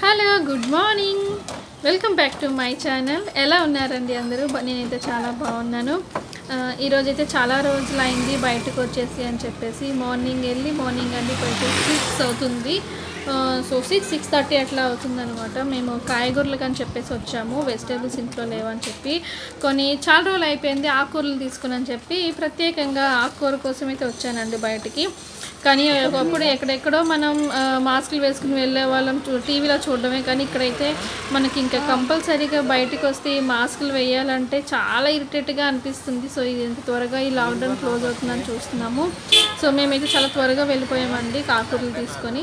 hello good morning welcome back to my channel ఎలా ఉన్నారండి అందరూ బ- నేనైతే చాలా బాగున్నాను ఆ, ఈరోజైతే చాలా రోజులు అయింది బయటకు వచ్చేసి అని చెప్పేసి మార్నింగ్ వెళ్ళి మార్నింగ్ అన్ని బయట సిక్స్ అవుతుంది సో సిక్స్ సిక్స్ థర్టీ అట్లా అవుతుందన్నమాట మేము కాయగూరలకు అని చెప్పేసి వచ్చాము వెజిటేబుల్స్ ఇంట్లో లేవని చెప్పి కొన్ని చాలా రోజులు అయిపోయింది ఆకుకూరలు తీసుకుని అని చెప్పి ప్రత్యేకంగా ఆకుకూర కోసం అయితే వచ్చానండి బయటికి కానీ ఒకప్పుడు ఎక్కడెక్కడో మనం ఆ, మాస్కులు వేసుకుని వెళ్ళే వాళ్ళం చూ- టీవీలో చూడడమే కానీ ఇక్కడైతే మనకి ఇంకా కంపల్సరీగా బయటకు వస్తే ఈ మాస్కులు వేయాలంటే చాలా ఇరిటేట్గా అనిపిస్తుంది సో ఇది ఎంత త్వరగా ఈ లాక్డౌన్ క్లోజ్ అవుతుందని చూస్తున్నాము సో మేమైతే చాలా త్వరగా వెళ్ళిపోయామండి కాకూరలు తీసుకొని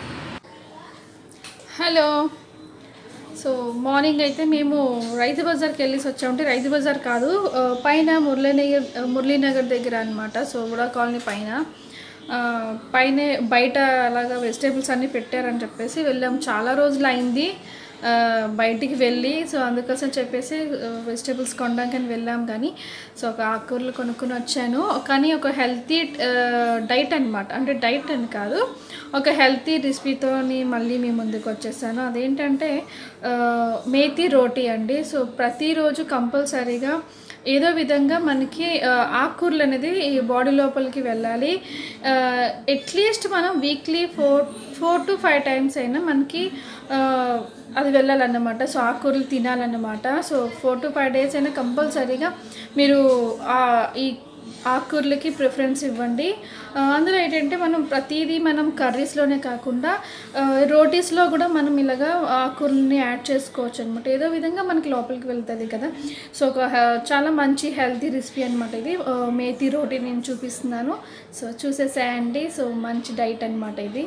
హలో సో మార్నింగ్ అయితే మేము రైతు బజార్కి వెళ్ళేసి వచ్చామంటే రైతు బజార్ కాదు ఆ, పైన మురళీనగర్ మురళీనగర్ దగ్గర అనమాట సో కూడా కాలనీ పైన ఆ, పైనే బయట అలాగా వెజిటేబుల్స్ అన్నీ పెట్టారని చెప్పేసి వెళ్ళాం చాలా రోజులు అయింది ఆ, బయటికి వెళ్ళి సో అందుకోసం చెప్పేసి వెజిటేబుల్స్ కొనడానికని వెళ్ళాం కానీ సో ఒక ఆకుకూరలు కొనుక్కొని వచ్చాను కానీ ఒక హెల్తీ డైట్ అనమాట అంటే డైట్ అని కాదు ఒక హెల్తీ రెసిపీతోని మళ్ళీ మీ ముందుకు వచ్చేసాను అదేంటంటే ఆ, మేతి రోటీ అండి సో ప్రతిరోజు కంపల్సరీగా ఏదో విధంగా మనకి ఆ, ఆకుకూరలు అనేది ఈ బాడీ లోపలికి వెళ్ళాలి అట్లీస్ట్ మనం weekly four four to five times అయినా మనకి ఆ, అది వెళ్ళాలన్నమాట సో ఆకుకూరలు తినాలన్నమాట so four to five days అయినా కంపల్సరీగా మీరు ఆ, ఈ ఆకుకూరలకి ప్రిఫరెన్స్ ఇవ్వండి ఆ, అందులో ఏంటంటే మనం ప్రతిదీ మనం కర్రీస్లోనే కాకుండా ఆ, రోటీస్లో కూడా మనం ఇలాగా ఆకుకూరలని యాడ్ చేసుకోవచ్చు అనమాట ఏదో విధంగా మనకి లోపలికి వెళ్తుంది కదా సో ఒక హె- చాలా మంచి హెల్తీ రెసిపీ అనమాట ఇది ఆ, మేతి రోటీ నేను చూపిస్తున్నాను సో చూసేసేయండి సో మంచి డైట్ అనమాట ఇది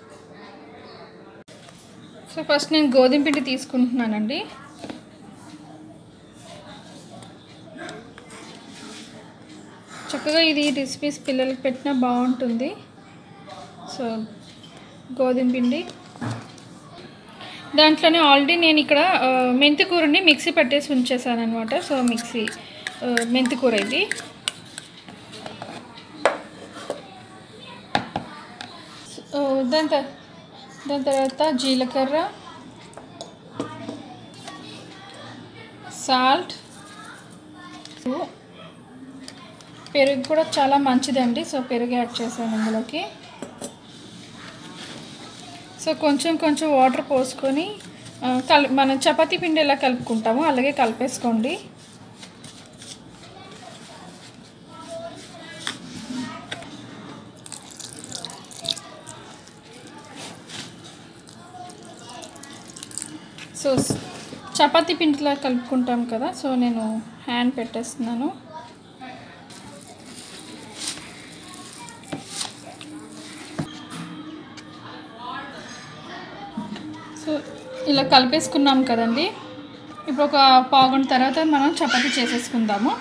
సో ఫస్ట్ నేను గోధుమ పిండి తీసుకుంటున్నానండి చక్కగా ఇది రెసిపీస్ పిల్లలకి పెట్టినా బాగుంటుంది సో గోధుమ పిండి దాంట్లోనే ఆల్రెడీ నేను ఇక్కడ ఆ, మెంతి కూరని మిక్సీ పట్టేసి ఉంచేసాను అనమాట సో మిక్సీ ఆ, మెంతి కూర ఇది సో, దాని త- దాని తర్వాత జీలకర్ర సాల్ట్ పెరుగు కూడా చాలా మంచిదండి సో పెరుగు యాడ్ చేశాను ఇందులోకి సో కొంచెం కొంచెం వాటర్ పోసుకొని ఆ, కల్ మనం చపాతీ పిండి ఎలా కలుపుకుంటామో అలాగే కలిపేసుకోండి సో స్- చపాతీ పిండిలా కలుపుకుంటాం కదా సో నేను హ్యాండ్ పెట్టేస్తున్నాను సో ఇలా కలిపేసుకున్నాం కదండి ఇప్పుడు ఒక పావుగంట తర్వాత మనం చపాతీ చేసేసుకుందాము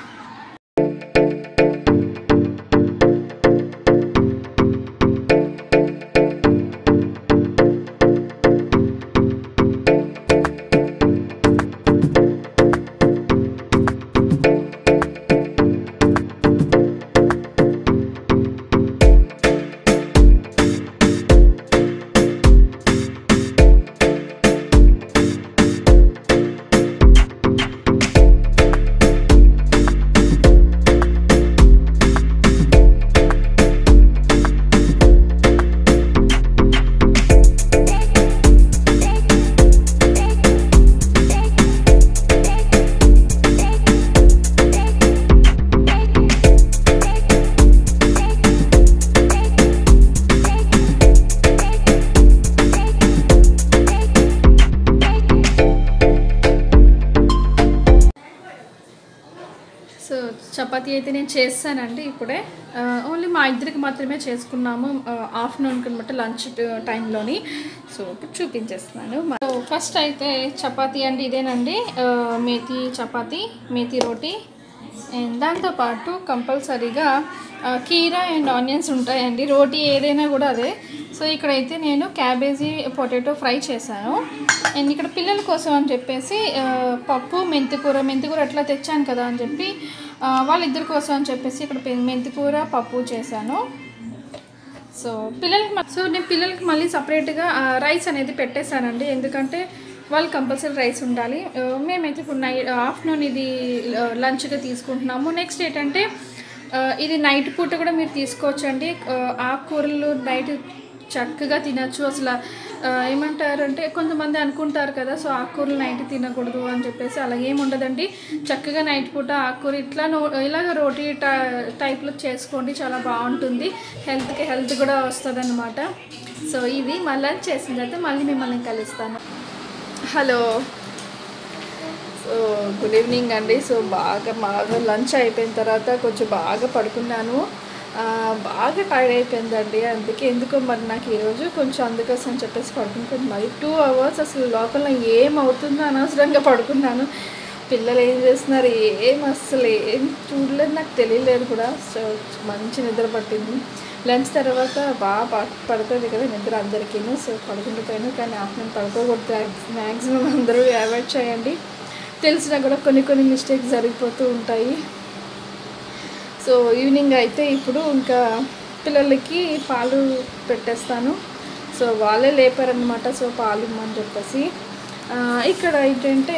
సో చపాతీ అయితే నేను చేస్తానండి ఇప్పుడే ఆ, ఓన్లీ మా ఇద్దరికి మాత్రమే చేసుకున్నాము ఆఫ్టర్నూన్కి అనమాట లంచ్ టైంలోని సో ఇప్పుడు చూపించేస్తున్నాను సో ఫస్ట్ అయితే చపాతీ అండి ఇదేనండి ఆ, మేతి చపాతీ మేతి రోటీ అండ్ దాంతోపాటు కంపల్సరీగా ఆ, కీరా అండ్ ఆనియన్స్ ఉంటాయండి రోటీ ఏదైనా కూడా అదే సో ఇక్కడైతే నేను క్యాబేజీ పొటాటో ఫ్రై చేశాను అండ్ ఇక్కడ పిల్లల కోసం అని చెప్పేసి ఆ, పప్పు మెంతికూర మెంతికూర ఎట్లా తెచ్చాను కదా అని చెప్పి ఆ, వాళ్ళిద్దరి కోసం అని చెప్పేసి ఇక్కడ పె- మెంతికూర పప్పు చేశాను సో పిల్లలకి మ- సో నేను పిల్లలకి మళ్ళీ సపరేట్గా రైస్ అనేది పెట్టేశానండి ఎందుకంటే వాళ్ళు కంపల్సరీ రైస్ ఉండాలి ఆ, మేమైతే ఇప్పుడు నై ఆఫ్టర్నూన్ ఇది లంచ్గా తీసుకుంటున్నాము నెక్స్ట్ ఏంటంటే ఆ, ఇది నైట్ పూట కూడా మీరు తీసుకోవచ్చండి ఆ, ఆకుకూరలు నైట్ చక్కగా తినచ్చు అసలు ఆ, ఏమంటారు అంటే కొంతమంది అనుకుంటారు కదా సో ఆకుకూరలు నైట్ తినకూడదు అని చెప్పేసి అలా ఏమి ఉండదండి చక్కగా నైట్ పూట ఆకుకూర ఇట్లా నో ఇలాగ రోటీ టై టైప్లో చేసుకోండి చాలా బాగుంటుంది హెల్త్కి హెల్త్ కూడా వస్తుంది అనమాట సో ఇది మళ్ళీ చేసిన తర్వాత మళ్ళీ మిమ్మల్ని కలుస్తాను హలో సో గుడ్ ఈవినింగ్ అండి సో బాగా బాగా లంచ్ అయిపోయిన తర్వాత కొంచెం బాగా పడుకున్నాను ఆ, బాగా టైర్డ్ అయిపోయిందండి అందుకే ఎందుకో మరి నాకు ఈరోజు కొంచెం అందుకోసం చెప్పేసి పడుకుని మరి టూ అవర్స్ అసలు లోపల ఏమవుతుందో అనవసరంగా పడుకున్నాను పిల్లలు ఏం చేస్తున్నారు ఏం అస్సలు ఏం చూడలేదు నాకు తెలియలేదు కూడా సో మంచి నిద్ర పట్టింది లంచ్ తర్వాత బాగా ప- పడుతుంది కదా నిద్ర అందరికీను సో పడుకుండిపోయాను కానీ ఆఫ్టర్నూన్ పడుకోకూడదు మ్యాక్సిమం అందరూ అవాయిడ్ చేయండి తెలిసినా కూడా కొన్ని కొన్ని మిస్టేక్స్ జరిగిపోతూ ఉంటాయి సో ఈవినింగ్ అయితే ఇప్పుడు ఇంకా పిల్లలకి పాలు పెట్టేస్తాను సో వాళ్ళే లేపారనమాట సో పాలు ఇమ్మని చెప్పేసి ఆ, ఇక్కడ ఏంటంటే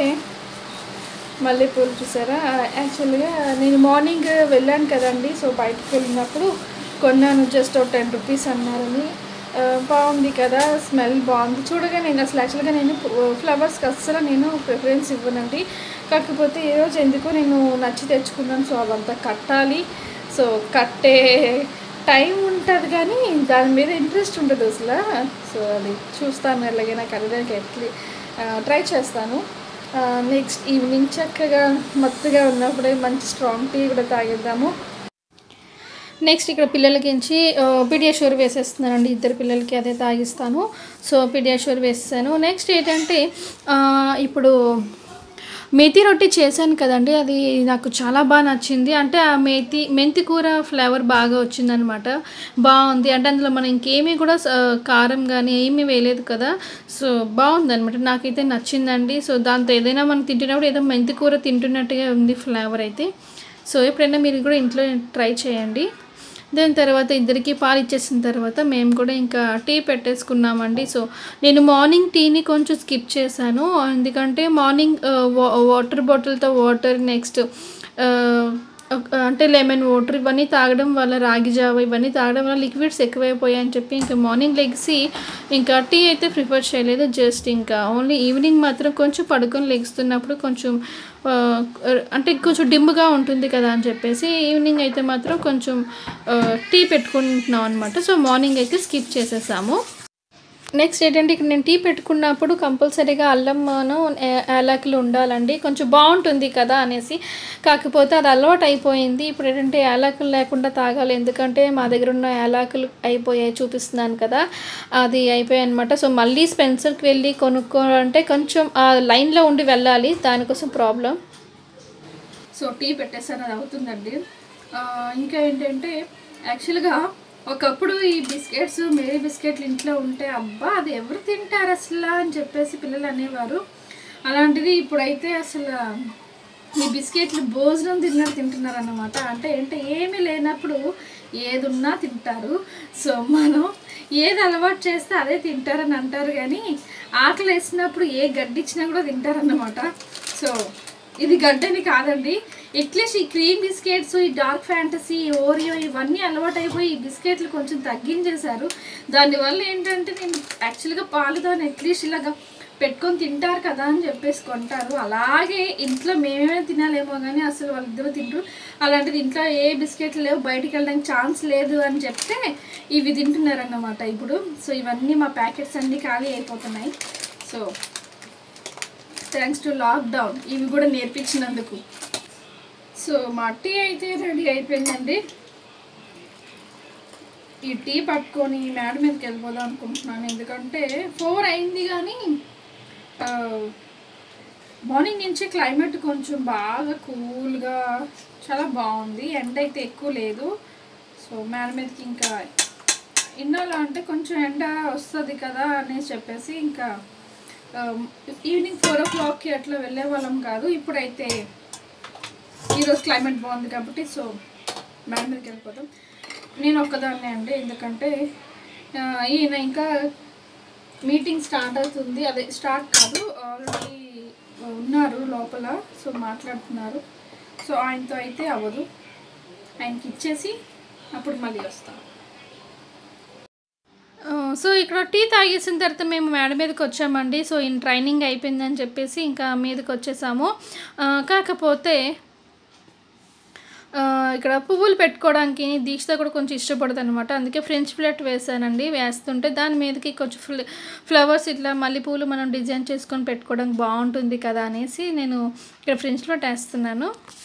మల్లెపూలు చూసారా యాక్చువల్గా నేను మార్నింగ్ వెళ్ళాను కదండి సో బయటకు వెళ్ళినప్పుడు కొన్నాను జస్ట్ ఒక టెన్ రూపీస్ అన్నారని ఆ, బాగుంది కదా స్మెల్ బాగుంది చూడగా నేను అసలు యాక్చువల్గా నేను ఫ్లవర్స్కి అస్సలు నేను ప్రిఫరెన్స్ ఇవ్వనండి కాకపోతే ఈరోజు ఎందుకో నేను నచ్చి తెచ్చుకున్నాను సో అవంతా కట్టాలి సో కట్టే టైం ఉంటుంది కానీ దాని మీద ఇంట్రెస్ట్ ఉండదు అసలు సో అది చూస్తాను ఎలాగైనా కట్టడానికి ఎట్లీ ట్రై చేస్తాను నెక్స్ట్ ఈవినింగ్ చక్కగా మత్తుగా ఉన్నప్పుడే మంచి స్ట్రాంగ్ టీ కూడా తాగిద్దాము నెక్స్ట్ ఇక్కడ పిల్లలకి పిడియాషూర్ వేసేస్తున్నానండి ఇద్దరు పిల్లలకి అదే తాగిస్తాను సో పిడియాషూర్ వేస్తాను నెక్స్ట్ ఏంటంటే ఆ, ఇప్పుడు మేతి రొట్టి చేశాను కదండి అది నాకు చాలా బాగా నచ్చింది అంటే ఆ మేతి మెంతి కూర ఫ్లేవర్ బాగా వచ్చిందనమాట బాగుంది అంటే అందులో మనం ఇంకేమీ కూడా స- కారం కానీ ఏమీ వేయలేదు కదా సో బాగుంది అనమాట నాకైతే నచ్చిందండి సో దాంతో ఏదైనా మనం తింటున్నప్పుడు ఏదో మెంతి కూర తింటున్నట్టుగా ఉంది ఫ్లేవర్ అయితే సో ఎప్పుడైనా మీరు కూడా ఇంట్లో ట్రై చేయండి దాని తర్వాత ఇద్దరికి పాలు ఇచ్చేసిన తర్వాత మేము కూడా ఇంకా టీ పెట్టేసుకున్నామండి సో నేను మార్నింగ్ టీని కొంచెం స్కిప్ చేశాను ఎందుకంటే మార్నింగ్ ఆ, వా- వాటర్ బాటిల్తో వాటర్ నెక్స్ట్ ఆ, ఒక- అంటే లెమన్ వాటర్ ఇవన్నీ తాగడం వల్ల రాగి జావ ఇవన్నీ తాగడం వల్ల లిక్విడ్స్ ఎక్కువైపోయాయి అని చెప్పి ఇంకా మార్నింగ్ లెగ్సి ఇంకా టీ అయితే ప్రిఫర్ చేయలేదు జస్ట్ ఇంకా ఓన్లీ ఈవినింగ్ మాత్రం కొంచెం పడుకొని లెగుస్తున్నప్పుడు కొంచెం ఆ, అంటే కొంచెం డిమ్గా ఉంటుంది కదా అని చెప్పేసి ఈవినింగ్ అయితే మాత్రం కొంచెం ఆ, టీ పెట్టుకుంటున్నాం అనమాట సో మార్నింగ్ అయితే స్కిప్ చేసేసాము నెక్స్ట్ ఏంటంటే ఇక్కడ నేను టీ పెట్టుకున్నప్పుడు కంపల్సరీగా అల్లంను యాలకులు ఉండాలండి కొంచెం బాగుంటుంది కదా అనేసి కాకపోతే అది అలవాటు అయిపోయింది ఇప్పుడు ఏంటంటే యాలకులు లేకుండా తాగాలి ఎందుకంటే మా దగ్గర ఉన్న యాలకులు అయిపోయాయి చూపిస్తున్నాను కదా అది అయిపోయాయి అనమాట సో మళ్ళీ స్పెన్సర్కి వెళ్ళి కొనుక్కోవాలంటే కొంచెం ఆ లైన్లో ఉండి వెళ్ళాలి దానికోసం ప్రాబ్లం సో టీ పెట్టేసాను అది అవుతుందండి ఆ, ఇంకా ఏంటంటే యాక్చువల్గా ఒకప్పుడు ఈ బిస్కెట్స్ మేరీ బిస్కెట్లు ఇంట్లో ఉంటే అబ్బా అది ఎవరు తింటారు అసలు అని చెప్పేసి పిల్లలు అనేవారు అలాంటిది ఇప్పుడైతే అసలు ఈ బిస్కెట్లు భోజనం తిన్నట్టు తింటున్నారు అన్నమాట అంటే ఏంటి ఏమీ లేనప్పుడు ఏది ఉన్నా తింటారు సో మనం ఏది అలవాటు చేస్తే అదే తింటారని అంటారు కానీ ఆకలి వేసినప్పుడు ఏ గడ్డి ఇచ్చినా కూడా తింటారన్నమాట సో ఇది గడ్డని కాదండి అట్లీస్ట్ ఈ క్రీమ్ బిస్కెట్స్ ఈ డార్క్ ఫ్యాంటసీ ఓరియో ఇవన్నీ అలవాటు అయిపోయి ఈ బిస్కెట్లు కొంచెం తగ్గించేశారు దానివల్ల ఏంటంటే నేను యాక్చువల్గా పాలుతో అట్లీస్ట్ ఇలాగా పెట్టుకొని తింటారు కదా అని చెప్పేసి కొంటారు అలాగే ఇంట్లో మేమేమే తినాలేమో కానీ అసలు వాళ్ళిద్దరూ తింటారు అలాంటిది ఇంట్లో ఏ బిస్కెట్లు లేవు బయటికి వెళ్ళడానికి ఛాన్స్ లేదు అని చెప్తే ఇవి తింటున్నారన్నమాట ఇప్పుడు సో ఇవన్నీ మా ప్యాకెట్స్ అన్నీ ఖాళీ అయిపోతున్నాయి సో థ్యాంక్స్ టు లాక్డౌన్ ఇవి కూడా నేర్పించినందుకు సో మా టీ అయితే రెడీ అయిపోయిందండి ఈ టీ పట్టుకొని మేడ మీదకి వెళ్ళిపోదాం అనుకుంటున్నాను ఎందుకంటే ఫోర్ అయింది కానీ ఆ, మార్నింగ్ నుంచి క్లైమేట్ కొంచెం బాగా కూల్గా చాలా బాగుంది ఎండ అయితే ఎక్కువ లేదు సో మేడ మీదకి ఇంకా ఇన్నాళ్ళు అంటే కొంచెం ఎండ వస్తుంది కదా అనేసి చెప్పేసి ఇంకా ఆ, ఈవినింగ్ ఫోర్ ఓ క్లాక్కి అట్లా వెళ్ళే వాళ్ళం కాదు ఇప్పుడైతే ఈరోజు క్లైమేట్ బాగుంది కాబట్టి సో మేడ మీదకి వెళ్ళిపోతాం నేను ఒక్కదాన్నే అండి ఎందుకంటే ఆ, ఈయన ఇంకా మీటింగ్ స్టార్ట్ అవుతుంది అదే స్టార్ట్ కాదు ఆల్రెడీ ఉన్నారు లోపల సో మాట్లాడుతున్నారు సో ఆయనతో అయితే అవ్వదు ఆయనకి ఇచ్చేసి అప్పుడు మళ్ళీ వస్తాం సో ఇక్కడ టీ తాగేసిన తర్వాత మేము మేడ మీదకి వచ్చామండి సో ఇన్ ట్రైనింగ్ అయిపోయిందని చెప్పేసి ఇంకా మీదకి వచ్చేసాము ఆ, కాకపోతే ఆ, ఇక్కడ పువ్వులు పెట్టుకోవడానికి దీక్ష కూడా కొంచెం ఇష్టపడుతుంది అనమాట అందుకే ఫ్రెంచ్ ప్లేట్ వేసానండి వేస్తుంటే దాని మీదకి కొంచెం ఫ్ల ఫ్లవర్స్ ఇట్లా మల్లెపూలు మనం డిజైన్ చేసుకొని పెట్టుకోవడానికి బాగుంటుంది కదా అనేసి నేను ఇక్కడ ఫ్రెంచ్ ప్లేట్ వేస్తున్నాను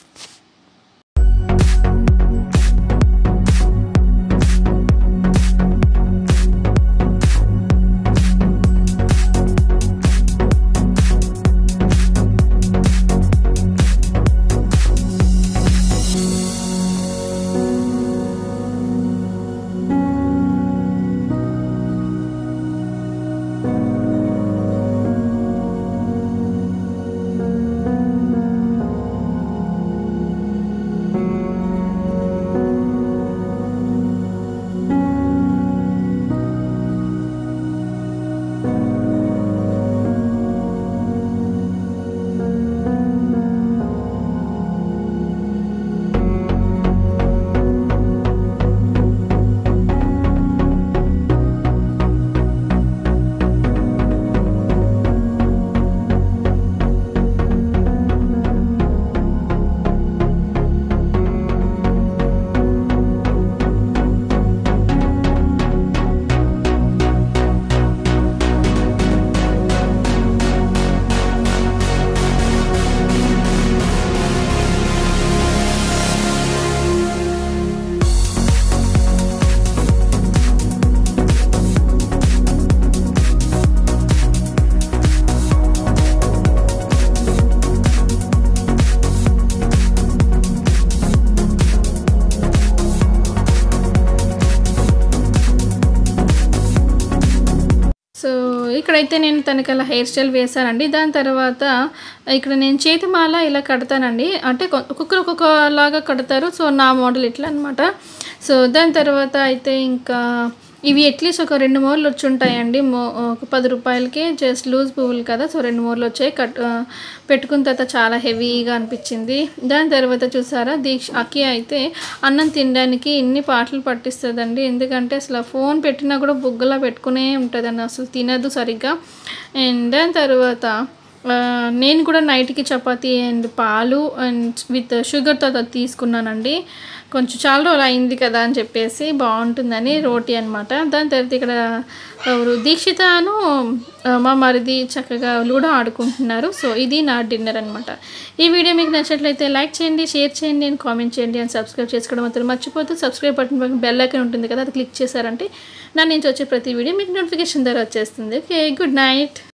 సో ఇక్కడైతే నేను తనకి అలా హెయిర్ స్టైల్ వేశానండి దాని తర్వాత ఇక్కడ నేను చేతిమాల ఇలా కడతానండి అంటే కొ- ఒక్కొక్కరు ఒక్కొక్కలాగా కడతారు సో నా మోడల్ ఇట్లా అనమాట సో దాని తర్వాత అయితే ఇంకా ఇవి అట్లీస్ట్ ఒక రెండు మూరలు వచ్చి ఉంటాయండి మో ఒక పది రూపాయలకి జస్ట్ లూజ్ పువ్వులు కదా సో రెండు మూరలు వచ్చాయి కట్ ఆ, పెట్టుకున్న తర్వాత చాలా హెవీగా అనిపించింది దాని తర్వాత చూసారా దీక్ష అక్కి అయితే అన్నం తినడానికి ఇన్ని పాటలు పట్టిస్తుందండి ఎందుకంటే అసలు ఆ ఫోన్ పెట్టినా కూడా బుగ్గలా పెట్టుకునే ఉంటుంది అసలు తినదు సరిగ్గా అండ్ దాని తర్వాత ఆ, నేను కూడా నైట్కి చపాతీ అండ్ పాలు అండ్ విత్ షుగర్తో అది తీసుకున్నానండి కొంచెం చాలా రోజులు అయింది కదా అని చెప్పేసి బాగుంటుందని రోటీ అనమాట దాని తర్వాత ఇక్కడ ఎవరు దీక్షితను ఆ, మా మరిది చక్కగా లూడో ఆడుకుంటున్నారు సో ఇది నా డిన్నర్ అనమాట ఈ వీడియో మీకు నచ్చినట్లయితే లైక్ చేయండి షేర్ చేయండి అండ్ కామెంట్ చేయండి అండ్ సబ్స్క్రైబ్ చేసుకోవడం మాత్రం మర్చిపోతూ సబ్స్క్రైబ్ బటన్ పక్కన బెల్ ఐకాన్ ఉంటుంది కదా అది క్లిక్ చేశారంటే నా నుంచి వచ్చే ప్రతి వీడియో మీకు నోటిఫికేషన్ ద్వారా వచ్చేస్తుంది ఓకే గుడ్ నైట్